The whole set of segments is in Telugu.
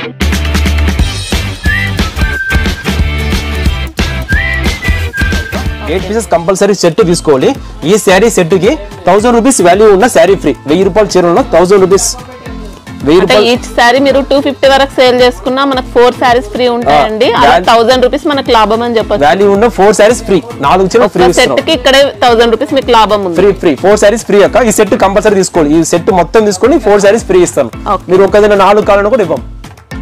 ఎయిట్ పీసెస్ కంపల్సరీ సెట్ తీసుకోవాలి ఈ శారీ సెట్ కి థౌసండ్ రూపీస్ వాల్యూ ఉన్న శారీ ఫ్రీ వెయ్యి రూపాయల చీర ఉన్న థౌసండ్ రూపీస్ వెయ్యి అంటే రూపాయలు ఈచ్ శారీ మీరు టూ ఫిఫ్టీ వరకు సేల్ చేసుకున్నా మనకు ఫోర్ శారీస్ ఫ్రీ ఉంటాయండి ఆ, అలా that- థౌసండ్ రూపీస్ మనకు లాభం అని చెప్పొచ్చు వాల్యూ ఉన్న ఫోర్ శారీస్ ఫ్రీ నాలుగు చీర ఫ్రీ ఒక ఇస్తున్నాం సెట్ కి ఇక్కడే థౌసండ్ రూపీస్ మీకు లాభం ఉంది free free four saris free అక్క ఈ సెట్ కంపల్సరీ తీసుకోవాలి ఈ సెట్ మొత్తం తీసుకొని ఫోర్ శారీస్ ఫ్రీ ఇస్తాను Okay. మీరు ఒకదైనా నాలుగు కావాలన్నా కూడా ఇవ్వం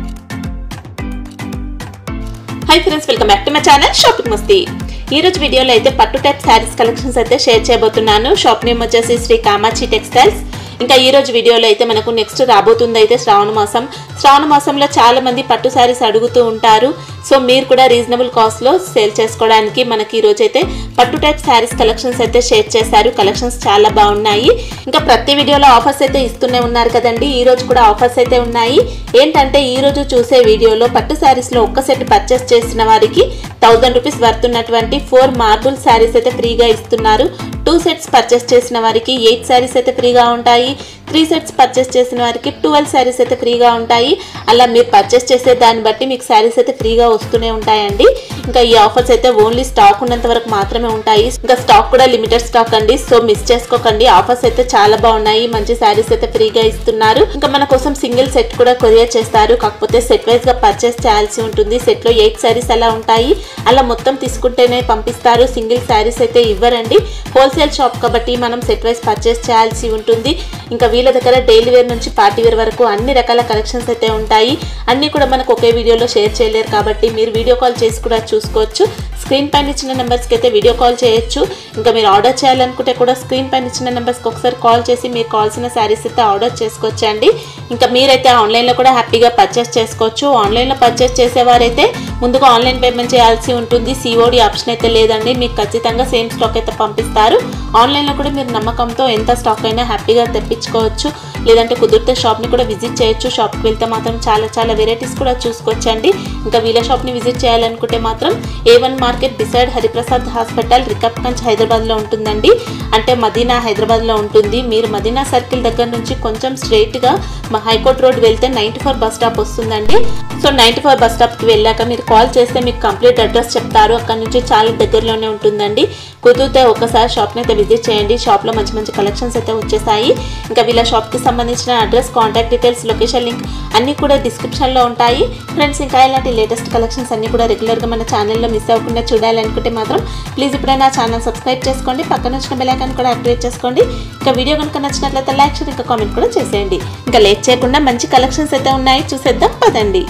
hi friends welcome back to my channel shopping Masti ఈ రోజు వీడియోలో అయితే పట్టు టైప్ శారీస్ కలెక్షన్స్ అయితే షేర్ చేయబోతున్నాను షాప్ నేమ్ వచ్చేసి శ్రీ కామాక్షి టెక్స్టైల్స్ ఇంకా ఈ రోజు వీడియోలో అయితే మనకు నెక్స్ట్ రాబోతుంది అయితే శ్రావణ మాసం శ్రావణ మాసంలో చాలా మంది పట్టు శారీస్ అడుగుతూ ఉంటారు సో మీరు కూడా రీజనబుల్ కాస్ట్ లో సేల్ చేసుకోవడానికి మనకి ఈ రోజు అయితే పట్టు టైప్ శారీస్ కలెక్షన్స్ అయితే షేర్ చేశారు కలెక్షన్స్ చాలా బాగున్నాయి ఇంకా ప్రతి వీడియోలో ఆఫర్స్ అయితే ఇస్తూనే ఉన్నారు కదండి ఈ రోజు కూడా ఆఫర్స్ అయితే ఉన్నాయి ఏంటంటే ఈ రోజు చూసే వీడియోలో పట్టు శారీస్ లో ఒక్క సెట్ పర్చేస్ చేసిన వారికి థౌసండ్ రూపీస్ వర్త్ ఉన్నటువంటి ఫోర్ మార్బుల్ శారీస్ అయితే ఫ్రీగా ఇస్తున్నారు టూ సెట్స్ పర్చేస్ చేసిన వారికి ఎయిట్ శారీస్ అయితే ఫ్రీగా ఉంటాయి త్రీ సెట్స్ పర్చేస్ చేసిన వారికి ట్వెల్వ్ శారీస్ అయితే ఫ్రీగా ఉంటాయి అలా మీరు పర్చేస్ చేసే దాన్ని బట్టి మీకు శారీస్ అయితే ఫ్రీగా వస్తూనే ఉంటాయండి ఇంకా ఈ ఆఫర్స్ అయితే ఓన్లీ స్టాక్ ఉన్నంత వరకు మాత్రమే ఉంటాయి ఇంకా స్టాక్ కూడా లిమిటెడ్ స్టాక్ అండి సో మిస్ చేసుకోకండి ఆఫర్స్ అయితే చాలా బాగున్నాయి మంచి శారీస్ అయితే ఫ్రీగా ఇస్తున్నారు ఇంకా మన కోసం సింగిల్ సెట్ కూడా కొరియర్ చేస్తారు కాకపోతే సెట్ వైజ్ గా పర్చేస్ చేయాల్సి ఉంటుంది సెట్ లో ఎయిట్ శారీస్ అలా ఉంటాయి అలా మొత్తం తీసుకుంటేనే పంపిస్తారు సింగిల్ శారీస్ అయితే ఇవ్వరండి హోల్సేల్ షాప్ కాబట్టి మనం సెట్ వైజ్ పర్చేస్ చేయాల్సి ఉంటుంది ఇంకా వీళ్ళ దగ్గర డైలీ వేర్ నుంచి పార్టీ వేర్ వరకు అన్ని రకాల కలెక్షన్స్ అయితే ఉంటాయి అన్ని కూడా మనకు ఒకే వీడియోలో షేర్ చేయలేరు కాబట్టి మీరు వీడియో కాల్ చేసి కూడా చూసుకోవచ్చు స్క్రీన్ పైన ఇచ్చిన నెంబర్స్కి అయితే వీడియో కాల్ చేయొచ్చు ఇంకా మీరు ఆర్డర్ చేయాలనుకుంటే కూడా స్క్రీన్ పైన ఇచ్చిన నెంబర్స్కి ఒకసారి కాల్ చేసి మీరు కావాల్సిన శారీస్ అయితే ఆర్డర్ చేసుకోవచ్చు అండి ఇంకా మీరైతే ఆన్లైన్లో కూడా హ్యాపీగా పర్చేస్ చేసుకోవచ్చు ఆన్లైన్లో పర్చేస్ చేసేవారైతే ముందుగా ఆన్లైన్ పేమెంట్ చేయాల్సి ఉంటుంది సిఓడి ఆప్షన్ అయితే లేదండి మీకు ఖచ్చితంగా సేమ్ స్టాక్ అయితే పంపిస్తారు ఆన్లైన్లో కూడా మీరు నమ్మకంతో ఎంత స్టాక్ అయినా హ్యాపీగా తెప్పించుకోవచ్చు లేదంటే కుదిరితే షాప్ని కూడా విజిట్ చేయొచ్చు షాప్కి వెళ్తే మాత్రం చాలా చాలా వెరైటీస్ కూడా చూసుకోవచ్చండి ఇంకా వీళ్ళ షాప్ని విజిట్ చేయాలనుకుంటే మాత్రం A one market beside Hariprasad hospital Rikabgunj హైదరాబాద్లో ఉంటుందండి అంటే మదీనా హైదరాబాద్లో ఉంటుంది మీరు మదీనా సర్కిల్ దగ్గర నుంచి కొంచెం స్ట్రైట్గా మా హైకోర్ట్ రోడ్ వెళ్తే నైంటీ ఫోర్ బస్ స్టాప్ వస్తుందండి సో నైంటీ ఫోర్ బస్ స్టాప్కి వెళ్ళాక మీరు కాల్ చేస్తే మీకు కంప్లీట్ అడ్రస్ చెప్తారు అక్కడ నుంచి చాలా దగ్గరలోనే ఉంటుందండి కుదిరితే ఒకసారి షాప్ని అయితే విజిట్ చేయండి షాప్లో మంచి మంచి కలెక్షన్స్ అయితే వచ్చేసాయి ఇంకా వీళ్ళ షాప్కి సంబంధించిన address contact details location link అన్నీ కూడా డిస్క్రిప్షన్లో ఉంటాయి ఫ్రెండ్స్ ఇంకా ఇలాంటి లేటెస్ట్ కలెక్షన్స్ అన్నీ కూడా రెగ్యులర్గా మన ఛానల్లో మిస్ అవ్వకుండా చూడాలనుకుంటే మాత్రం ప్లీజ్ ఇప్పుడే నా ఛానల్ సబ్స్క్రైబ్ చేసుకోండి పక్కన వచ్చిన బెల్ ఐకాన్ కూడా యాక్టివేట్ చేసుకోండి ఇంకా వీడియో కనుక నచ్చినట్లయితే లైక్ షేర్ ఇంకా కామెంట్ కూడా చేసేయండి ఇంకా లేట్ చేయకుండా మంచి కలెక్షన్స్ అయితే ఉన్నాయి చూసేద్దాం పదండి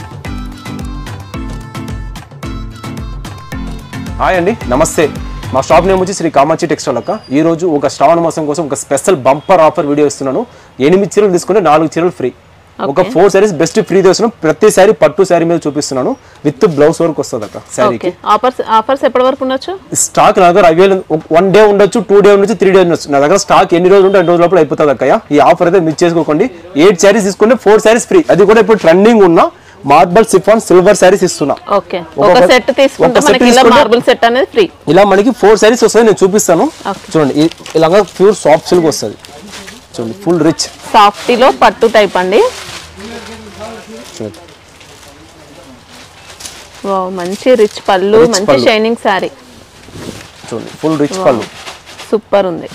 హాయ్ అండి నమస్తే మా షాప్ నేమ్ వచ్చి శ్రీ కామాక్షి టెక్స్టైల్ అక్క ఈ రోజు ఒక శ్రావణ మాసం కోసం ఒక స్పెషల్ బంపర్ ఆఫర్ వీడియో ఇస్తున్నాను ఎనిమిది చీరలు తీసుకుంటే నాలుగు చీరలు ఫ్రీ ఒక ఫోర్ శారీస్ బెస్ట్ ఫ్రీ చేస్తున్నాను ప్రతి శారీ పట్టు శారీ మీద చూపిస్తున్నాను విత్ బ్లౌజ్ వర్క్ వస్తుంది అక్క శారీకి ఓకే ఆఫర్స్ ఆఫర్స్ ఎప్పటి వరకు ఉండొచ్చు స్టాక్ నా దగ్గర అవైలబుల్ వన్ డే ఉండొచ్చు టూ డే ఉండొచ్చు త్రీ డే ఉండొచ్చు నా దగ్గర స్టాక్ ఎన్ని రోజులు ఉంటే రెండు రోజుల లోపల అయిపోతుంది అక్కయ్య ఈ ఆఫర్ అయితే మిస్ చేసుకోకండి ఎయిట్ శారీస్ తీసుకుంటే ఫోర్ శారీస్ ఫ్రీ అది కూడా ఇప్పుడు ట్రెండింగ్ ఉన్న మార్బల్ సిఫాన్ సిల్వర్ శారీస్ ఇస్తున్నా ఓకే ఒక- ఒక సెట్ తీసుకుంటే ఒక set మనకి ఇలా తీసుకుంటే- మార్బుల్ సెట్ అనేది ఫ్రీ ఇలా మనకి ఫోర్ శారీస్ వస్తాయి నేను చూపిస్తాను Okay. చూడండి ఇ- ఇలాగా ప్యూర్ సాఫ్ట్ సిల్క్ వస్తుంది చూడండి ఫుల్ రిచ్ సాఫ్టీలో పట్టు టైప్ అండి చూడండి వావ్, మంచి రిచ్ పళ్ళు Rich మంచి పళ్ళు. షైనింగ్ శారీ చూడండి ఫుల్ రిచ్ పళ్ళు సూపర్ ఉంది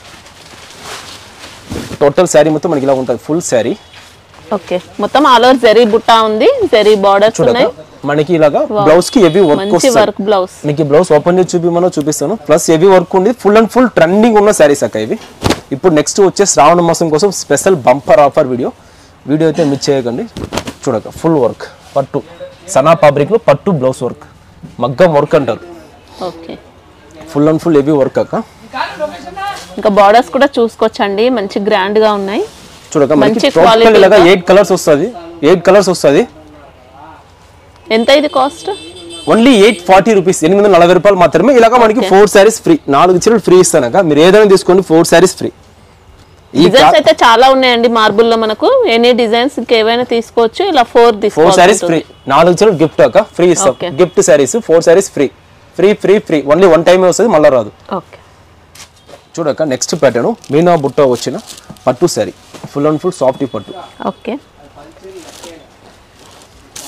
టోటల్ శారీ మొత్తం మనకి ఇలా ఉంటుంది ఫుల్ శారీ ఓకే మొత్తం ఆల్ ఓవర్ జరీ బుట్టా ఉంది జరీ బార్డర్స్ చూడక ఉన్నాయి మనకి ఇలాగా బ్లౌజ్ కి హెవీ వర్క్ మంచి వస్తుంది వర్క్ బ్లౌజ్ మీకు బ్లౌజ్ ఓపెన్ చేసి చూపిమనో చూపిస్తాను ప్లస్ హెవీ వర్క్ ఉంది ఫుల్ అండ్ ఫుల్ ట్రెండింగ్ ఉన్న శారీస్ అక్క ఇవి ఇప్పుడు నెక్స్ట్ వచ్చే శ్రావణ మాసం కోసం special bumper offer video video అయితే మిస్ చేయకండి చూడక ఫుల్ వర్క్ పట్టు సనా ఫ్యాబ్రిక్ లో పట్టు బ్లౌజ్ వర్క్ మగ్గం వర్క్ అంటారు okay full and full heavy work అక్క ఇంకా బార్డర్స్ కూడా చూసుకోవచ్చండి మంచి గ్రాండ్ గా ఉన్నాయి చూడక మనకి మంచి టోటల్ quality ఇలాగా గా. ఎయిట్ కలర్స్ వస్తుంది ఎయిట్ కలర్స్ వస్తుంది ఎంత ఇది cost only eight forty rupees ఎనిమిది వందల నలభై రూపాయలు మాత్రమే ఇలాగా మనకి ఫోర్ శారీస్ ఫ్రీ నాలుగు చీరలు ఫ్రీ ఇస్తానక మీరు ఏదైనా తీసుకోండి ఫోర్ శారీస్ ఫ్రీ ఈ డిజైన్స్ అయితే చాలా ఉన్నాయండి మార్బుల్ లో మనకు ఎనీ డిజైన్స్ ఇంకేవైనా తీసుకోవచ్చు ఇలా ఫోర్ ఫోర్ శారీస్ ఫ్రీ నాలుగు చీరలు గిఫ్ట్ అక్క ఫ్రీ ఇస్తాం Okay. Gift saris four saris free free free free only one టైమే వస్తుంది మళ్ళీ రాదు ఓకే చూడక నెక్స్ట్ ప్యాటర్న్ మీనా బుట్ట వచ్చిన పట్టు sari full and full soft పట్టు ఓకే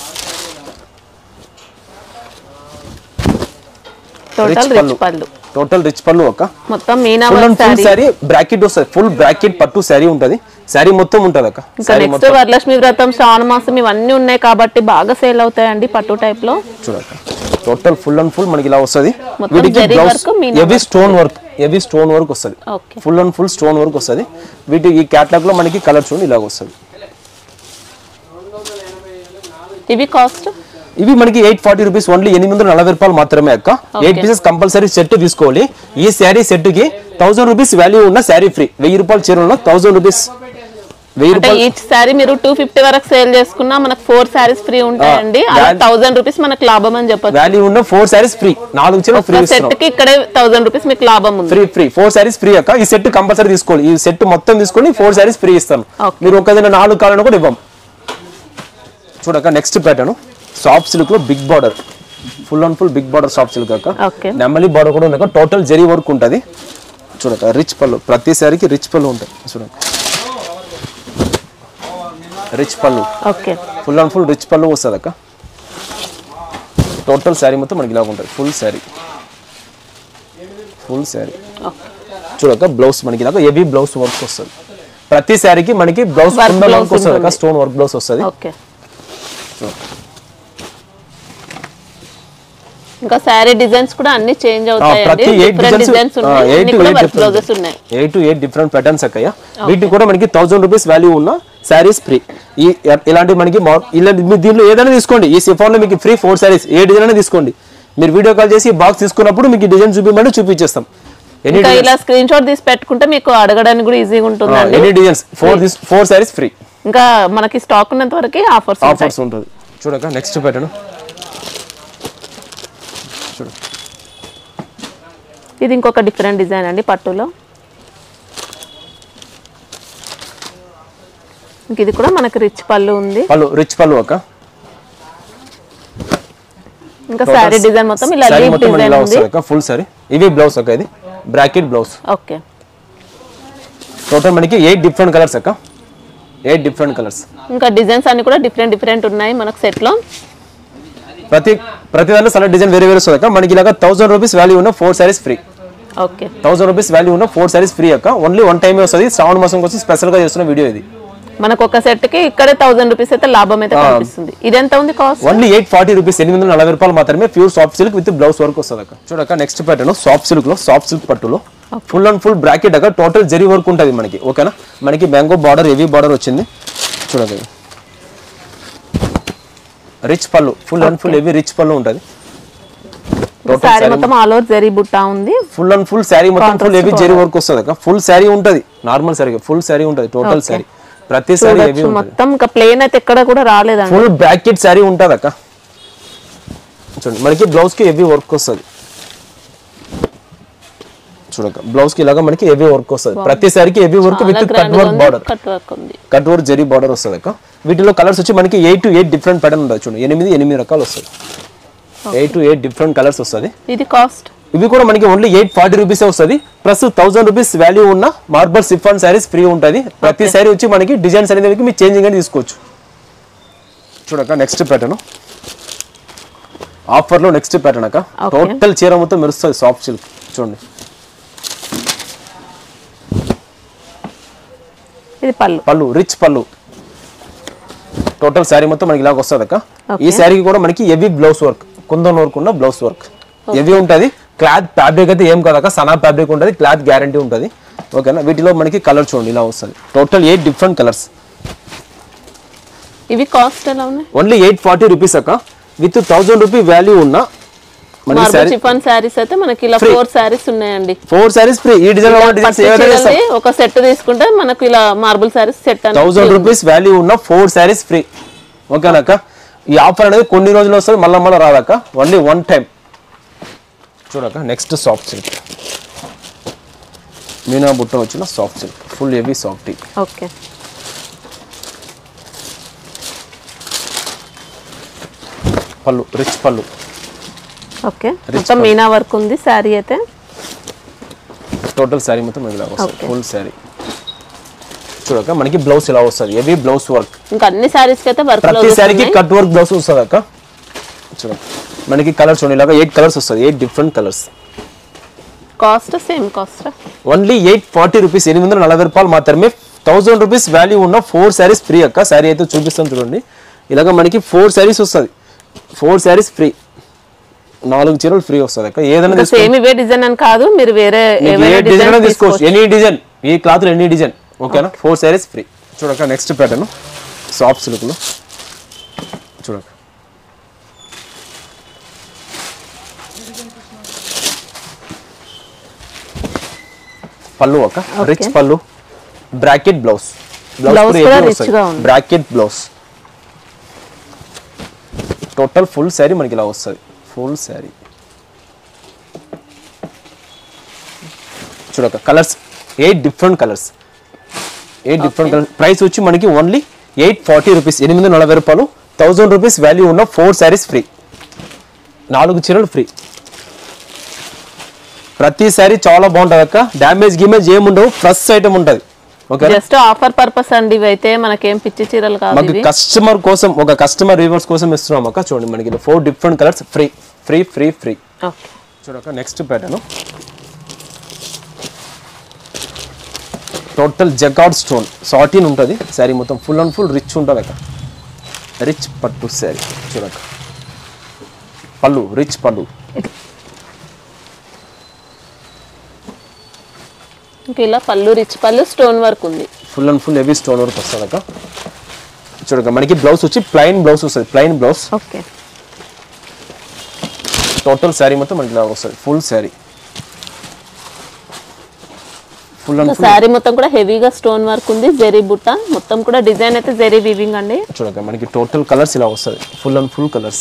టోటల్ రిచ్ పళ్ళు టోటల్ రిచ్ పళ్ళు ఒక మొత్తం మీనా full work and full sari sari bracket వస్తుంది ఫుల్ బ్రాకెట్ పట్టు శారీ ఉంటది శారీ మొత్తం ఉంటది అక్క ఇంకా శారీ నెక్స్ట్ వరలక్ష్మి వ్రతం శ్రావణ మాసం ఇవన్నీ ఉన్నాయి కాబట్టి బాగా సేల్ అవుతాయండి పట్టు టైప్ లో చూడక్క టోటల్ ఫుల్ అండ్ ఫుల్ మనకి ఇలా వస్తుంది మొత్తం వీటికి జరీ బ్లౌజ్ work, మీనా heavy stone work heavy stone work వస్తుంది okay full and full stone work వస్తుంది వీటి ఈ క్యాట్లాగ్ లో మనకి కలర్ చూడండి ఇలాగ వస్తుంది ఇవి కాస్ట్ ఇవి మనకి ఎయిట్ ఫార్టీ రూపీస్ ఓన్లీ ఎనిమిది వందల నలభై రూపాయలు మాత్రమే అక్క ఎయిట్ పీసెస్ కంపల్సరీ సెట్ తీసుకోవాలి ఈ శారీ సెట్ కి థౌసండ్ రూపీస్ వాల్యూ ఉన్న శారీ ఫ్రీ వెయ్యి రూపాయల చీర ఉన్న థౌసండ్ రూపీస్ వెయ్యి అంటే రూపాయలు ఈచ్ శారీ మీరు టూ ఫిఫ్టీ వరకు సేల్ చేసుకున్నా మనకు ఫోర్ శారీస్ ఫ్రీ ఉంటాయండి ఆ, అలా that- థౌసండ్ రూపీస్ మనకు లాభం అని చెప్పొచ్చు వాల్యూ ఉన్న ఫోర్ శారీస్ ఫ్రీ నాలుగు చీర ఫ్రీ సెట్ ఇస్తున్నాం కి ఇక్కడే థౌసండ్ రూపీస్ మీకు లాభం ఉంది free free four saris free అక్క ఈ సెట్ కంపల్సరీ తీసుకోవాలి ఈ సెట్ మొత్తం తీసుకొని ఫోర్ శారీస్ ఫ్రీ ఇస్తాను Okay. మీరు ఒకదైనా నాలుగు కావాలని కూడా ఇవ్వం చూడక్క నెక్స్ట్ ప్యాటర్న్ సాఫ్ట్ సిల్క్ లో big border full and full big border soft silk అక్క ఓకే నెమ్మలి బార్డర్ కూడా ఉంది టోటల్ జరీ వర్క్ ఉంటుంది చూడక రిచ్ పళ్ళు ప్రతి శారీకి రిచ్ పళ్ళు ఉంటాయి చూడక రిచ్ పళ్ళు okay full and full rich పళ్ళు వస్తుంది అక్క టోటల్ శారీ మొత్తం మనకి ఇలాగ ఉంటుంది ఫుల్ శారీ ఫుల్ శారీ చూడక బ్లౌజ్ మనకి ఇలాగ హెవీ బ్లౌజ్ వర్క్ వస్తుంది ప్రతి శారీకి మనకి బ్లౌజ్ Work కుండ blouse వర్క్ వస్తుంది అక్క ఉంటుంది. స్టోన్ వర్క్ బ్లౌజ్ వస్తుంది ఓకే ఇంకా శారీ డిజైన్స్ కూడా అన్ని చేంజ్ అవుతాయండి ప్రతి ఎయిట్ డిఫరెంట్ డిజైన్స్ డిజైన్స్ ఉన్నాయి ఎయిట్ అన్ని టు కూడా ఎయిట్ వర్క్ బ్లౌజెస్ ఉన్నాయి eight to eight different patterns అక్కయ్య వీటికి కూడా మనకి థౌసండ్ రూపీస్ వాల్యూ ఉన్న శారీస్ ఫ్రీ ఈ ఇలాంటి మనకి మా- ఇలాంటి మీరు దీంట్లో ఏదైనా తీసుకోండి ఈ సిఫాన్ లో మీకు ఫ్రీ ఫోర్ శారీస్ ఏ డిజైన్ అయినా తీసుకోండి మీరు వీడియో కాల్ చేసి బాక్స్ తీసుకున్నప్పుడు మీకు డిజైన్ చూపించమంటే చూపించేస్తాం ఎనీ ఇంకా ఇలా స్క్రీన్ షాట్ తీసి పెట్టుకుంటే మీకు అడగడానికి కూడా ఈజీగా ఉంటుందండి any designs four four saris free ఇంకా మనకి స్టాక్ ఉన్నంత వరకు ఆఫర్స్ ఉంటాయి ఆఫర్స్ ఉంటుంది చూడక నెక్స్ట్ ప్యాటర్న్ చూడు ఇది ఇంకొక డిఫరెంట్ డిజైన్ అండి పట్టులో ఇంక ఇది కూడా మనకి రిచ్ పళ్ళు ఉంది పళ్ళు రిచ్ పళ్ళు అక్క ఇంకా శారీ డిజైన్ మొత్తం ఇలా శారీ లీఫ్ మొత్తం మనకి డిజైన్ ఇలా ఉంది వస్తుంది అక్క ఫుల్ శారీ ఇవి బ్లౌజ్ అక్క ఇది బ్రాకెట్ బ్లౌజ్ ఓకే టోటల్ మనకి ఎయిట్ డిఫరెంట్ కలర్స్ అక్క ఎయిట్ డిఫరెంట్ కలర్స్ ఇంకా డిజైన్స్ అన్ని కూడా డిఫరెంట్ డిఫరెంట్ ఉన్నాయి మనకు సెట్ లో ప్రతి ప్రతి దాంట్లో సలర్ డిజైన్ వేరే వేరే వస్తుంది అక్క మనకి ఇలాగ థౌసండ్ రూపీస్ వాల్యూ ఉన్న four saris free okay thousand rupees value ఉన్న ఫోర్ శారీస్ ఫ్రీ అక్క ఓన్లీ వన్ టైమే వస్తుంది శ్రావణ మాసం కోసం స్పెషల్ గా చేస్తున్న వీడియో ఇది మనకు ఒక సెట్ కి ఇక్కడే థౌసండ్ రూపీస్ అయితే లాభం అయితే కనిపిస్తుంది ఇది ఎంత ఉంది cost only eight forty rupees ఎనిమిది వందల నలభై రూపాయలు మాత్రమే pure soft silk with blouse work వస్తుంది అక్క చూడక నెక్స్ట్ ప్యాటర్న్ సాఫ్ట్ సిల్క్ లో సాఫ్ట్ సిల్క్ పట్టులో ఫుల్ అండ్ ఫుల్ బ్రాకెట్ అక్క టోటల్ జరీ వర్క్ ఉంటుంది మనకి ఓకేనా మనకి మ్యాంగో బార్డర్ హెవీ బార్డర్ వచ్చింది చూడక రిచ్ పళ్ళు full and full heavy rich పళ్ళు ఉంటుంది శారీ మొత్తం ఆల్ ఓవర్ జరీ బుట్టా ఉంది ఫుల్ అండ్ ఫుల్ శారీ మొత్తం ఫుల్ హెవీ జరీ వర్క్ వస్తుంది అక్క ఫుల్ శారీ ఉంటుంది నార్మల్ శారీ ఫుల్ శారీ ఉంటుంది టోటల్ శారీ ప్రతి శారీ హెవీ చూడొచ్చు మొత్తం ఇంకా ప్లేన్ అయితే ఎక్కడ కూడా రాలేదండి ఫుల్ బ్రాకెట్ శారీ ఉంటుంది అక్క చూడండి మనకి బ్లౌజ్ కి హెవీ వర్క్ వస్తుంది చూడక బ్లౌజ్ కి ఇలాగా మనకి హెవీ వర్క్ వస్తుంది ప్రతి శారీకి heavy work with cut work border cut work ఉంది కట్ వర్క్ జరీ బార్డర్ వస్తుంది అక్క వీటిలో కలర్స్ వచ్చి మనకి eight to eight different pattern ఉంటుంది చూడండి ఎనిమిది ఎనిమిది రకాలు వస్తుంది eight to eight different colours వస్తుంది ఇది కాస్ట్ ఇవి కూడా మనకి ఓన్లీ ఎయిట్ ఫార్టీ రూపీస్ వస్తుంది ప్లస్ థౌసండ్ రూపీస్ వాల్యూ ఉన్న మార్బల్ సిఫాన్ శారీస్ ఫ్రీ ఉంటుంది ప్రతి శారీ వచ్చి మనకి డిజైన్స్ అనేది మీరు చేంజింగ్ అని తీసుకోవచ్చు చూడక నెక్స్ట్ ప్యాటర్న్ ఆఫర్ లో నెక్స్ట్ ప్యాటర్న్ అక్క Okay. టోటల్ చీర మొత్తం మెరుస్తుంది సాఫ్ట్ సిల్క్ చూడండి ఇది పళ్ళు పళ్ళు రిచ్ పళ్ళు టోటల్ శారీ మొత్తం మనకి ఇలాగ వస్తుంది అక్క ఈ Okay. శారీకి కూడా మనకి heavy blouse work kundan work ఉన్న బ్లౌజ్ వర్క్ హెవీ ఉంటుంది క్లాత్ ఫ్యాబ్రిక్ అయితే ఏం కాదు అక్క సనా ఫ్యాబ్రిక్ ఉంటుంది క్లాత్ గ్యారంటీ ఉంటుంది ఓకేనా వీటిలో మనకి కలర్ చూడండి ఇలా వస్తుంది టోటల్ ఎయిట్ డిఫరెంట్ కలర్స్ ఇవి కాస్ట్ ఎలా ఉన్నాయి ఓన్లీ ఎయిట్ ఫార్టీ రూపీస్ అక్క విత్ థౌసండ్ రూపీ వాల్యూ ఉన్న మనకి మార్బల్ శారీ చిఫాన్ శారీస్ అయితే మనకి ఇలా Free. ఫోర్ శారీస్ ఉన్నాయండి ఫోర్ శారీస్ ఫ్రీ ఈ డిజైన్ డిజైన్స్ పట్టు ఏదైనా చీరలది ఒక సెట్ తీసుకుంటే మనకు ఇలా మార్బుల్ శారీస్ సెట్ అని థౌసండ్ రూపీస్ వాల్యూ ఉన్న ఫోర్ శారీస్ ఫ్రీ ఓకేనాక ఈ ఆఫర్ అనేది కొన్ని రోజులు వస్తుంది మళ్ళీ మళ్ళీ రాదక్క ఓన్లీ వన్ టైం చూడక నెక్స్ట్ సాఫ్ట్ సిల్క్ మీనా బుట్ట వచ్చిన soft silk full heavy soft okay పళ్ళు రిచ్ పళ్ళు ఓకే మొత్తం మీనా వర్క్ ఉంది శారీ అయితే టోటల్ శారీ మొత్తం ఇలా వస్తుంది Okay. ఫుల్ శారీ చూడక మనకి బ్లౌజ్ ఇలా వస్తుంది హెవీ బ్లౌజ్ వర్క్ ఇంకా అన్ని శారీస్ కి అయితే వర్క్ ప్రతి శారీకి కట్ వర్క్ బ్లౌజ్ వస్తుంది అక్క చూడ మనకి కలర్స్ చూడండి ఇలాగా ఎయిట్ కలర్స్ వస్తుంది eight different colours cost same cost only eight forty rupees ఎనిమిది వందల నలభై రూపాయలు మాత్రమే థౌసండ్ రూపీస్ వాల్యూ ఉన్న ఫోర్ శారీస్ ఫ్రీ అక్క శారీ అయితే చూపిస్తాం చూడండి ఇలాగ మనకి ఫోర్ శారీస్ వస్తుంది ఫోర్ శారీస్ ఫ్రీ నాలుగు చీరలు ఫ్రీ వస్తుంది అక్క ఏదైనా తీసుకో సేమ్ ఇవే డిజైన్ అని కాదు మీరు వేరే మీకు ఏ ఏవైనా డిజైన్ డిజైన్ తీసుకోవచ్చు తీసుకోవచ్చు ఎనీ డిజైన్ ఈ క్లాత్ ఎనీ డిజైన్ ఓకేనా ఫోర్ శారీస్ ఫ్రీ చూడక నెక్స్ట్ ప్యాటర్న్ సాఫ్ట్ సిల్క్లో చూడక పళ్ళు ఒక రిచ్ పళ్ళు బ్రాకెట్ బ్లౌజ్ Blouse కూడా rich వస్తుంది గా ఉంది. Bracket blouse total full sari మనకి ఇలా వస్తుంది ఫుల్ శారీ చూడక colours eight different colours eight different colours price వచ్చి మనకి ఓన్లీ ఎయిట్ ఫార్టీ రూపీస్ ఎనిమిది నలభై రూపాయలు థౌజండ్ రూపీస్ వాల్యూ ఉన్న ఫోర్ శారీస్ ఫ్రీ నాలుగు చీరలు ఫ్రీ ప్రతి శారీ చాలా బాగుంటుంది అక్క డ్యామేజ్ గిమేజ్ ఏముండవు ఫ్రెష్ ఐటమ్ ఉంటుంది ఓకే జస్ట్ ఆఫర్ పర్పస్ అండి ఇవి అయితే మనకేం పిచ్చి చీరలు కాదు మాకు ఇవి కస్టమర్ కోసం ఒక కస్టమర్ వ్యూవర్స్ కోసం ఇస్తున్నాం అక్క చూడండి మనకి four different colours free free free free okay చూడక నెక్స్ట్ ప్యాటర్న్ టోటల్ జగాడ్ స్టోన్ సాటిన్ ఉంటుంది శారీ మొత్తం ఫుల్ అండ్ ఫుల్ రిచ్ ఉంటుంది అక్క రిచ్ పట్టు శారీ చూడక పళ్ళు రిచ్ పళ్ళు ఇంకా ఇలా పళ్ళు రిచ్ పళ్ళు స్టోన్ వర్క్ ఉంది full and full heavy stone work వస్తుంది అక్క చూడక మనకి బ్లౌజ్ వచ్చి ప్లైన్ బ్లౌజ్ వస్తుంది plain blouse okay total sari మొత్తం మనకి ఇలా వస్తుంది full sari full and full sari మొత్తం కూడా హెవీగా స్టోన్ వర్క్ ఉంది జెరీ బుట్ట మొత్తం కూడా డిజైన్ అయితే జెరీ వీవింగ్ అండి చూడక మనకి టోటల్ కలర్స్ ఇలా వస్తుంది ఫుల్ అండ్ ఫుల్ కలర్స్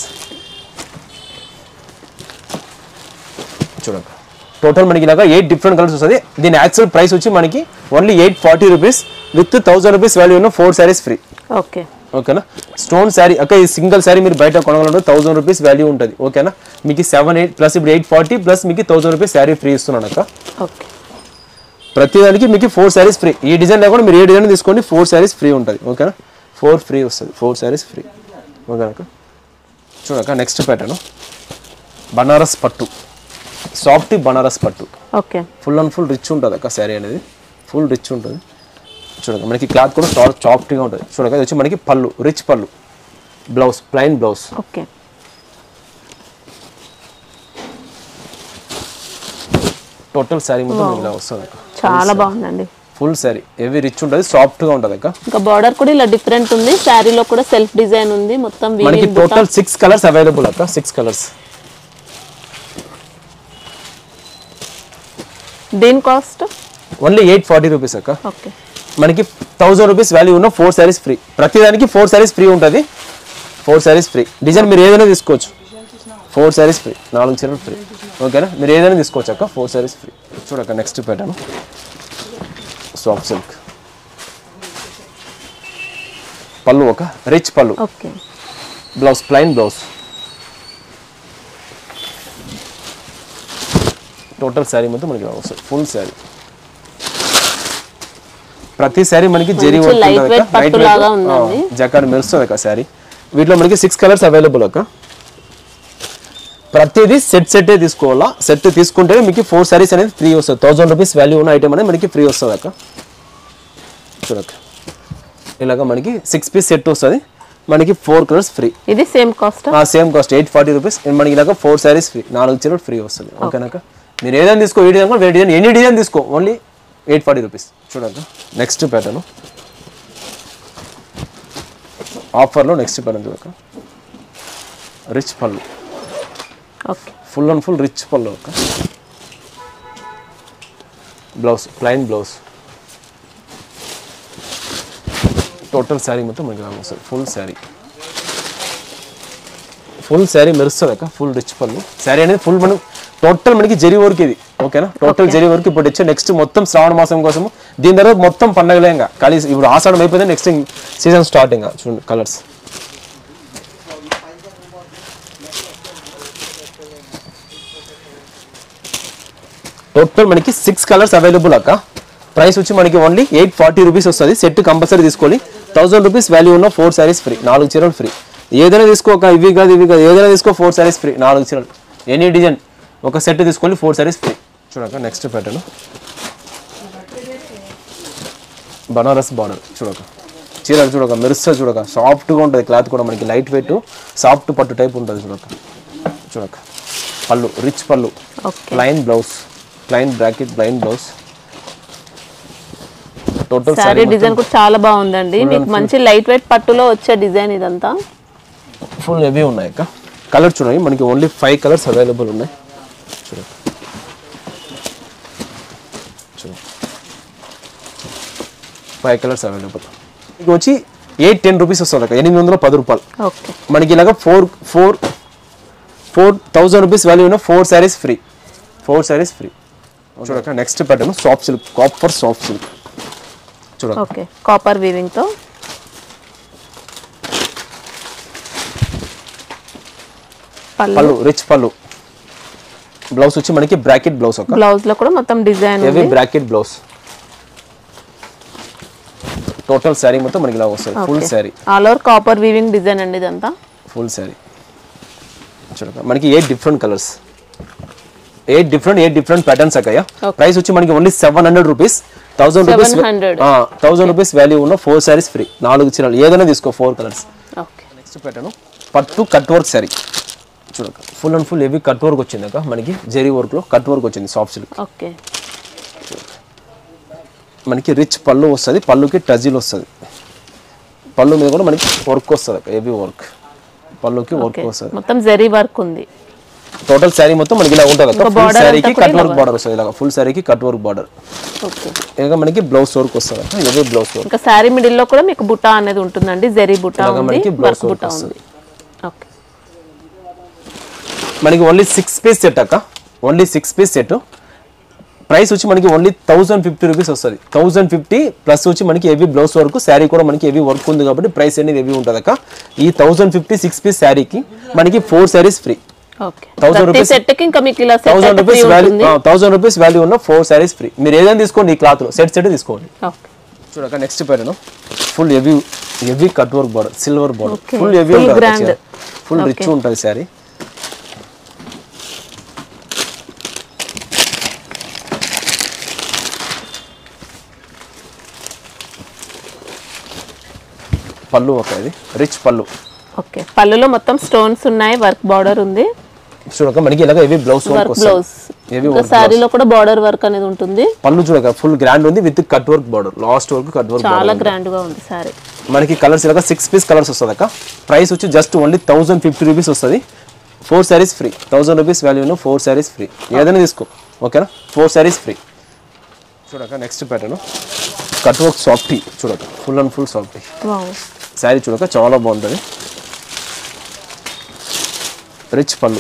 చూడక టోటల్ మనకి ఇలాగా ఎయిట్ డిఫరెంట్ కలర్స్ వస్తుంది దీని యాక్చువల్ ప్రైస్ వచ్చి మనకి only eight forty rupees with thousand rupees value ఉన్న ఫోర్ శారీస్ ఫ్రీ ఓకే ఓకేనా స్టోన్ శారీ అక్క ఈ సింగిల్ శారీ మీరు బయట కొనగలంటే థౌసండ్ రూపీస్ వాల్యూ ఉంటుంది ఓకేనా మీకు సెవెన్ ఎయిట్ ప్లస్ ఇప్పుడు ఎయిట్ ఫార్టీ ప్లస్ మీకు థౌసండ్ రూపీస్ శారీ ఫ్రీ ఇస్తున్నాను అక్క ఓకే ప్రతి దానికి మీకు ఫోర్ శారీస్ ఫ్రీ ఈ డిజైన్ లేకుండా మీరు ఏ డిజైన్ తీసుకోండి ఫోర్ శారీస్ ఫ్రీ ఉంటుంది ఓకేనా ఫోర్ ఫ్రీ వస్తుంది ఫోర్ శారీస్ ఫ్రీ ఓకేనా చూడక నెక్స్ట్ ప్యాటర్న్ బనారస్ పట్టు సాఫ్ట్ బనారస్ పట్టు okay full and full rich ఉంటుంది అక్క శారీ అనేది ఫుల్ రిచ్ ఉంటుంది చూడక మనకి క్లాత్ కూడా సాఫ్ట్ సాఫ్ట్గా ఉంటుంది చూడక ఇది వచ్చి మనకి పళ్ళు రిచ్ పళ్ళు blouse plain blouse okay total sari మొత్తం మనకి ఇలా వస్తుంది అక్క చాలా బాగుందండి ఫుల్ శారీ హెవీ రిచ్ ఉంటుంది సాఫ్ట్గా ఉంటుంది అక్క ఇంకా బార్డర్ కూడా ఇలా డిఫరెంట్ ఉంది శారీలో కూడా సెల్ఫ్ డిజైన్ ఉంది మొత్తం మనకి వీవింగ్ బుట్ట టోటల్ సిక్స్ కలర్స్ అవైలబుల్ అక్క సిక్స్ కలర్స్ దీని cost only eight forty rupees అక్క ఓకే మనకి థౌసండ్ రూపీస్ వాల్యూ ఉన్న ఫోర్ శారీస్ ఫ్రీ ప్రతిదానికి ఫోర్ శారీస్ ఫ్రీ ఉంటుంది ఫోర్ శారీస్ ఫ్రీ డిజైన్ మీరు ఏదైనా తీసుకోవచ్చు ఫోర్ శారీస్ ఫ్రీ నాలుగు చీరలు ఫ్రీ ఓకేనా మీరు ఏదైనా తీసుకోవచ్చు అక్క ఫోర్ శారీస్ ఫ్రీ చూడక్క నెక్స్ట్ పెట్టాను సాఫ్ట్ సిల్క్ పళ్ళు ఒక రిచ్ పళ్ళు okay blouse plain blouse total sari మొత్తం మనకి ఇలా వస్తుంది ఫుల్ శారీ ప్రతి శారీ మనకి జెరీ మంచి light weight పట్టు లాగా ఉందండి. జకాడ్ మెరుస్తుంది అక్క శారీ వీటిలో మనకి సిక్స్ కలర్స్ అవైలబుల్ అక్క ప్రతిదీ సెట్ సెట్టే తీసుకోవాలా సెట్ తీసుకుంటే మీకు ఫోర్ శారీస్ అనేది ఫ్రీ వస్తుంది థౌసండ్ రూపీస్ వాల్యూ ఉన్న ఐటమ్ అనేది మనకి ఫ్రీ వస్తుంది అక్క చూడక్క ఇలాగ మనకి సిక్స్ పీస్ సెట్ వస్తుంది మనకి ఫోర్ కలర్స్ ఫ్రీ ఇది సేమ్ కాస్ట్ ఆ same cost eight forty rupees మనకి ఇలాగ ఫోర్ శారీస్ ఫ్రీ నాలుగు చీరలు ఫ్రీ వస్తుంది ఓకేనాక మీరు ఏదైనా తీసుకో ఏ డిజైన్ వేరే డిజైన్ ఎనీ డిజైన్ తీసుకో ఓన్లీ ఎయిట్ ఫార్టీ రూపీస్ చూడండి నెక్స్ట్ ప్యాటర్న్ ఆఫర్లో నెక్స్ట్ ప్యాటర్న్ చూడక రిచ్ పళ్ళు okay full and full rich పళ్ళు ఒక blouse plain blouse total sari మొత్తం మనకి ఇలా వస్తుంది ఫుల్ శారీ ఫుల్ శారీ మెరుస్తుంది అక్క ఫుల్ రిచ్ పళ్ళు శారీ అనేది ఫుల్ మనం టోటల్ మనకి జరి వర్క్ ఇది ఓకేనా టోటల్ జరి వర్క్ ఇప్పుడు వచ్చే నెక్స్ట్ మొత్తం శ్రావణ మాసం కోసము దీని తర్వాత మొత్తం పండగలే ఇంకా ఖాళీ ఇప్పుడు ఆషాఢం అయిపోతే నెక్స్ట్ సీజన్ స్టార్ట్ ఇంకా చూడండి కలర్స్ టోటల్ మనకి సిక్స్ కలర్స్ అవైలబుల్ అక్క ప్రైస్ వచ్చి మనకి ఓన్లీ ఎయిట్ ఫార్టీ రూపీస్ వస్తుంది సెట్ కంపల్సరీ తీసుకోవాలి థౌసండ్ రూపీస్ వాల్యూ ఉన్న ఫోర్ శారీస్ ఫ్రీ నాలుగు చీరలు ఫ్రీ ఏదైనా తీసుకో ఒక ఇవి కాదు ఇవి కాదు ఏదైనా తీసుకో ఫోర్ సారీస్ ఫ్రీ నాలుగు చీరలు ఎనీ డిజైన్ ఒక సెట్ తీసుకోండి ఫోర్ సారీస్ ఫ్రీ చూడక నెక్స్ట్ ప్యాటర్న్ బనారస్ బార్డర్ చూడక చీర చూడక మెరుస్తా చూడక సాఫ్ట్గా ఉంటుంది క్లాత్ కూడా మనకి లైట్ వెయిట్ సాఫ్ట్ పట్టు టైప్ ఉంటుంది చూడక చూడక పళ్ళు రిచ్ పళ్ళు okay plain blouse plain bracket plain blouse total sari design కూడా చాలా బాగుందండి మీకు మంచి లైట్ వెయిట్ పట్టులో వచ్చే డిజైన్ ఇదంతా ఫుల్ హెవీ ఉన్నాయి అక్క కలర్ చూడండి మనకి ఓన్లీ ఫైవ్ కలర్స్ అవైలబుల్ ఉన్నాయి చూడండి చూడండి ఫైవ్ కలర్స్ అవైలబుల్ ఇది వచ్చి ఎయిట్ టెన్ రూపీస్ వస్తుంది అక్క ఎనిమిది వందల పది రూపాయలు ఓకే మనకి ఇలాగ four four four thousand rupees value ఉన్న four saris free four saris free చూడక next pattern soft silk copper soft silk చూడక ఓకే కాపర్ వీవింగ్ తో పళ్ళు పళ్ళు రిచ్ పళ్ళు బ్లౌజ్ వచ్చి మనకి బ్రాకెట్ బ్లౌజ్ ఒక బ్లౌజ్ లో కూడా మొత్తం design heavy bracket blouse total sari మొత్తం మనకి ఇలా వస్తుంది full sari all over copper weaving design అండి ఇదంతా ఫుల్ శారీ చూడక మనకి eight different colours eight different eight different patterns అక్కయ్య ప్రైస్ వచ్చి మనకి only seven hundred rupees thousand rupees 700. Thousand rupees value ఉన్న ఫోర్ శారీస్ ఫ్రీ నాలుగు చీరలు ఏదైనా తీసుకో four colours okay next pattern పట్టు కట్ వర్క్ శారీ చూడక full and full heavy cut work వచ్చింది అక్క మనకి జెరీ వర్క్లో కట్ వర్క్ వచ్చింది సాఫ్ట్ సిల్క్ ఓకే మనకి రిచ్ పళ్ళు వస్తుంది పళ్ళుకి టజిల్ వస్తుంది పళ్ళు మీద కూడా మనకి వర్క్ వస్తుంది అక్క హెవీ వర్క్ పళ్ళుకి వర్క్ ఓకే వస్తుంది మొత్తం జెరీ వర్క్ ఉంది టోటల్ శారీ మొత్తం మనకి ఇలా ఉంటుంది అక్క ఇంకా ఫుల్ border శారీకి అంతా కూడా కట్ వర్క్ ఇలా బార్డర్ వస్తుంది ఇలా ఫుల్ శారీకి కట్ వర్క్ బార్డర్ ఓకే ఇక మనకి బ్లౌజ్ వర్క్ వస్తుంది అక్క హెవీ బ్లౌజ్ వర్క్ ఇంకా శారీ మిడిల్ లో కూడా మీకు బుటా అనేది ఉంటుందండి జెరీ బుటా ఇలాగా ఉంది మనకి blouse వర్క్ work బుటా వస్తుంది. ఉంది ఓకే మనకి ఓన్లీ సిక్స్ పీస్ సెట్ అక్క only six piece set price వచ్చి మనకి ఓన్లీ థౌసండ్ ఫిఫ్టీ రూపీస్ వస్తుంది థౌసండ్ ఫిఫ్టీ ప్లస్ వచ్చి మనకి హెవీ బ్లౌజ్ వర్క్ శారీ కూడా మనకి హెవీ వర్క్ ఉంది కాబట్టి ప్రైస్ అనేది హెవీ ఉంటుంది అక్క ఈ థౌసండ్ ఫిఫ్టీ సిక్స్ పీస్ శారీకి మనకి ఫోర్ శారీస్ ఫ్రీ ఓకే 1000 ప్రతి rupees- సెట్ కి ఇంకా మీకు ఇలా సెట్ థౌసండ్ అయితే free రూపీస్ వాల్యూ ఉంటుంది థౌసండ్ రూపీస్ వాల్యూ ఉన్న ఫోర్ శారీస్ ఫ్రీ మీరు ఏదైనా తీసుకోండి ఈ క్లాత్ లో సెట్ సెట్ తీసుకోండి ఓకే చూడక next pattern full heavy heavy cut work border silver border Okay. Full heavy Full ఉంటుంది grand. Full rich Okay. ఉంటుంది శారీ పళ్ళు ఒక ఇది రిచ్ పళ్ళు ఓకే పళ్ళులో మొత్తం స్టోన్స్ ఉన్నాయి వర్క్ బార్డర్ ఉంది చూడక మనకి ఇలాగ హెవీ బ్లౌజ్ వర్క్ వర్క్ వస్తుంది బ్లౌజ్ హెవీ ఇంకా వర్క్ శారీలో కూడా బార్డర్ వర్క్ అనేది ఉంటుంది పళ్ళు చూడక ఫుల్ గ్రాండ్ ఉంది with cut work border last వరకు కట్ వర్క్ చాలా గ్రాండ్ గా ఉంది శారీ మనకి కలర్స్ ఇలాగ సిక్స్ పీస్ కలర్స్ వస్తుంది అక్క ప్రైస్ వచ్చి just only thousand fifty rupees వస్తుంది four saris free thousand rupees వాల్యూను ఫోర్ శారీస్ ఫ్రీ ఏదైనా తీసుకో ఓకేనా ఫోర్ శారీస్ ఫ్రీ చూడక నెక్స్ట్ ప్యాటర్న్ కట్ వర్క్ సాఫ్టీ చూడక ఫుల్ అండ్ ఫుల్ సాఫ్టీ వావ్ శారీ చూడక చాలా బాగుంటుంది రిచ్ పళ్ళు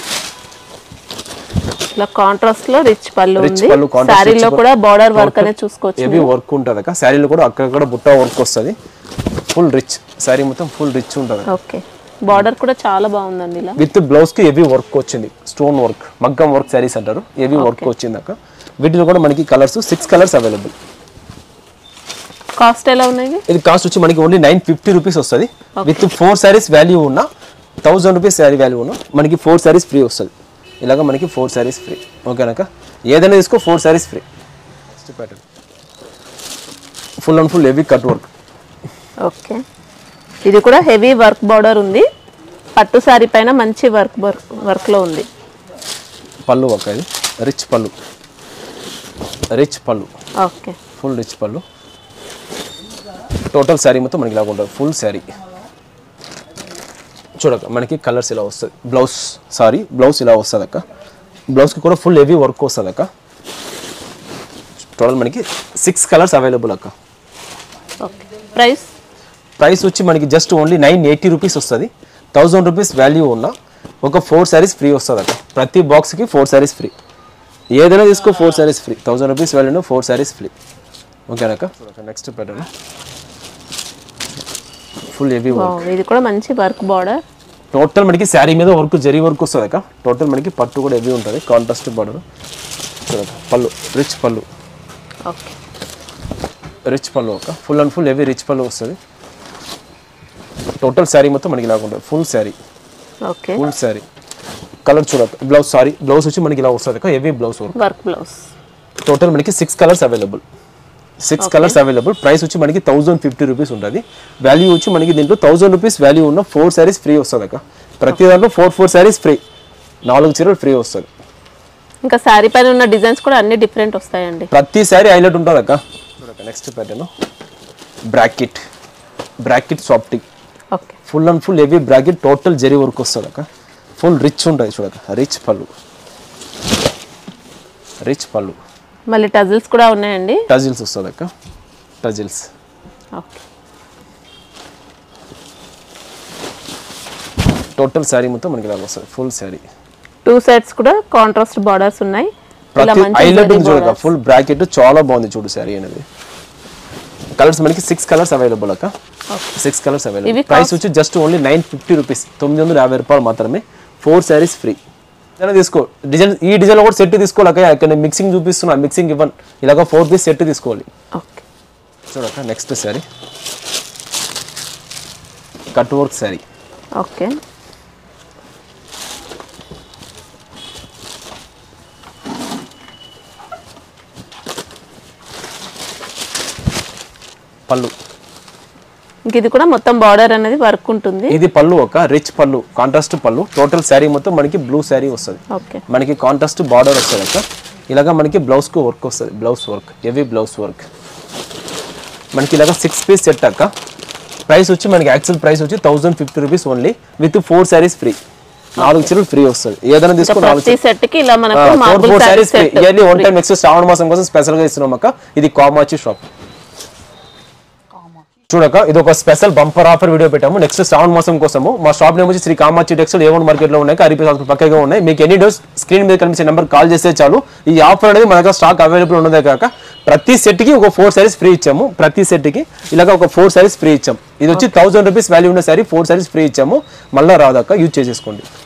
ఇలా కాంట్రాస్ట్ లో రిచ్ పళ్ళు Rich ఉంది పళ్ళు, contrast శారీలో rich కూడా బార్డర్ వర్క్ అనేది చూసుకోవచ్చు హెవీ వర్క్ ఉంటుంది అక్క శారీలో కూడా అక్కడక్కడ బుట్ట వర్క్ వస్తుంది ఫుల్ రిచ్ శారీ మొత్తం ఫుల్ రిచ్ ఉంటుంది ఓకే బార్డర్ కూడా చాలా బాగుందండి ఇలా విత్ బ్లౌజ్ కి హెవీ వర్క్ వచ్చింది స్టోన్ వర్క్ మగ్గం వర్క్ శారీస్ అంటారు హెవీ వర్క్ వచ్చింది అక్క వీటిలో కూడా మనకి colours six colours available cost ఎలా ఉన్నాయి ఇది కాస్ట్ వచ్చి మనకి ఓన్లీ నైన్ ఫిఫ్టీ రూపీస్ వస్తుంది విత్ ఫోర్ శారీస్ వాల్యూ ఉన్న థౌసండ్ రూపీస్ శారీ వాల్యూ ఉన్న మనకి ఫోర్ శారీస్ ఫ్రీ వస్తుంది ఇలాగ మనకి ఫోర్ శారీస్ ఫ్రీ ఓకేనాక ఏదైనా తీసుకో four saris free full and full heavy cut work okay ఇది కూడా హెవీ వర్క్ బార్డర్ ఉంది పట్టు శారీ పైన మంచి వర్క్ వర్క్ వర్క్ లో ఉంది పళ్ళు ఒక ఇది రిచ్ పళ్ళు రిచ్ పళ్ళు ఓకే ఫుల్ రిచ్ పళ్ళు టోటల్ శారీ మొత్తం మనకి ఇలాగ ఉంటుంది ఫుల్ శారీ చూడక మనకి కలర్స్ ఇలా వస్తుంది బ్లౌజ్ సారీ బ్లౌజ్ ఇలా వస్తుంది అక్క బ్లౌజ్కి కూడా ఫుల్ హెవీ వర్క్ వస్తుంది అక్క టోటల్ మనకి సిక్స్ కలర్స్ అవైలబుల్ అక్క ఓకే ప్రైస్ ప్రైస్ వచ్చి మనకి just only nine eighty rupees వస్తుంది థౌజండ్ రూపీస్ వాల్యూ ఉన్న ఒక ఫోర్ శారీస్ ఫ్రీ వస్తుంది అక్క ప్రతి బాక్స్కి ఫోర్ శారీస్ ఫ్రీ ఏదైనా తీసుకో four saris free thousand rupees value four saris free ఓకేనాక next pattern full heavy work ఇది కూడా మంచి వర్క్ బార్డర్ టోటల్ మనకి శారీ మీద వర్క్ జరీ వర్క్ వస్తుంది అక్క టోటల్ మనకి పట్టు కూడా హెవీ ఉంటుంది కాంట్రాస్ట్ బార్డర్ చూడక పళ్ళు రిచ్ పళ్ళు ఓకే రిచ్ పళ్ళు ఒక full and full heavy rich పళ్ళు వస్తుంది టోటల్ శారీ మొత్తం మనకి ఇలా ఉంటుంది full sari okay full sari colour చూడక బ్లౌజ్ సారీ బ్లౌజ్ వచ్చి మనకి ఇలా వస్తుంది heavy blouse work blouse total మనకి six colours available six colours available price వచ్చి మనకి థౌసండ్ ఫిఫ్టీ రూపీస్ ఉంటుంది వాల్యూ వచ్చి మనకి దీంట్లో థౌసండ్ రూపీస్ వాల్యూ ఉన్న ఫోర్ శారీస్ ఫ్రీ వస్తుంది అక్క ప్రతి దాంట్లో ఫోర్ ఫోర్ శారీస్ ఫ్రీ నాలుగు చీరలు ఫ్రీ వస్తుంది ఇంకా శారీ పైన ఉన్న డిజైన్స్ కూడా అన్ని డిఫరెంట్ వస్తాయండి ప్రతి శారీ హైలైట్ ఉంటుంది అక్క చూడక నెక్స్ట్ ప్యాటర్న్ బ్రాకెట్ బ్రాకెట్ సాఫ్టింగ్ okay full and full heavy bracket total zari work వస్తుంది అక్క ఫుల్ రిచ్ ఉంటుంది చూడక రిచ్ పళ్ళు రిచ్ పళ్ళు మళ్ళీ టజిల్స్ కూడా ఉన్నాయండి టజిల్స్ వస్తుంది అక్క టజిల్స్ ఓకే టోటల్ శారీ మొత్తం మనకి ఇలా వస్తుంది ఫుల్ శారీ టూ సైడ్స్ కూడా కాంట్రాస్ట్ బార్డర్స్ ఉన్నాయి ఇలా ప్రతి మంచి హైలైట్ జరీ ఉంది చూడక borders. ఫుల్ బ్రాకెట్ చాలా బాగుంది చూడు శారీ అనేది కలర్స్ మనకి సిక్స్ కలర్స్ అవైలబుల్ అక్క సిక్స్ కలర్స్ అవైలబుల్ ఇవి ప్రైస్ వచ్చి just only nine fifty rupees తొమ్మిది వందల యాభై రూపాయలు మాత్రమే ఫోర్ శారీస్ ఫ్రీ డిజైన్ తీసుకో డిజైన్ ఈ డిజైన్ కూడా సెట్ తీసుకోలేక ఇక్కడ నేను మిక్సింగ్ చూపిస్తున్నా మిక్సింగ్ ఇవ్వను ఇలాగ ఫోర్ పీస్ సెట్ తీసుకోవాలి ఓకే చూడక next sari cut work sari okay pallu ఇంక ఇది కూడా మొత్తం బార్డర్ అనేది వర్క్ ఉంటుంది ఇది పళ్ళు ఒక రిచ్ పళ్ళు కాంట్రాస్ట్ పళ్ళు టోటల్ శారీ మొత్తం మనకి బ్లూ శారీ వస్తుంది ఓకే మనకి కాంట్రాస్ట్ బార్డర్ వస్తుంది అక్క ఇలాగా మనకి బ్లౌజ్ కు వర్క్ వస్తుంది blouse work heavy blouse work మనకి ఇలాగ సిక్స్ పీస్ సెట్ అక్క ప్రైస్ వచ్చి మనకి యాక్చువల్ ప్రైస్ వచ్చి thousand fifty rupees only with four saris free నాలుగు చీరలు ఫ్రీ వస్తుంది ఏదైనా తీసుకో నాలుగు ప్రతి సెట్ కి ఇలా మనకు four marble four sari saris free yearly one time next Shravana మాసం కోసం స్పెషల్ గా ఇస్తున్నాం అక్క ఇది కామాచి షాప్ చూడక ఇది ఒక స్పెషల్ బంపర్ ఆఫర్ వీడియో పెట్టాము నెక్స్ట్ శ్రావణ మాసం కోసము మా షాప్ నేమ్ వచ్చి Shri Kamachi textile A one market లో ఉన్నాయి హరిపి హాస్పిటల్ పక్కగా ఉన్నాయి మీకు ఎనీ డోస్ స్క్రీన్ మీద కనిపించే నెంబర్ కాల్ చేస్తే చాలు ఈ ఆఫర్ అనేది మన దగ్గర స్టాక్ అవైలబుల్ ఉన్నదే కాక ప్రతి సెట్ కి ఒక ఫోర్ సారీస్ ఫ్రీ ఇచ్చాము ప్రతి సెట్ కి ఇలాగ ఒక ఫోర్ సారీస్ ఫ్రీ ఇచ్చాం ఇది వచ్చి థౌసండ్ రూపీస్ వాల్యూ ఉన్న సారీ ఫోర్ సారీస్ ఫ్రీ ఇచ్చాము మళ్ళీ రాదాక యూజ్ చేసేసుకోండి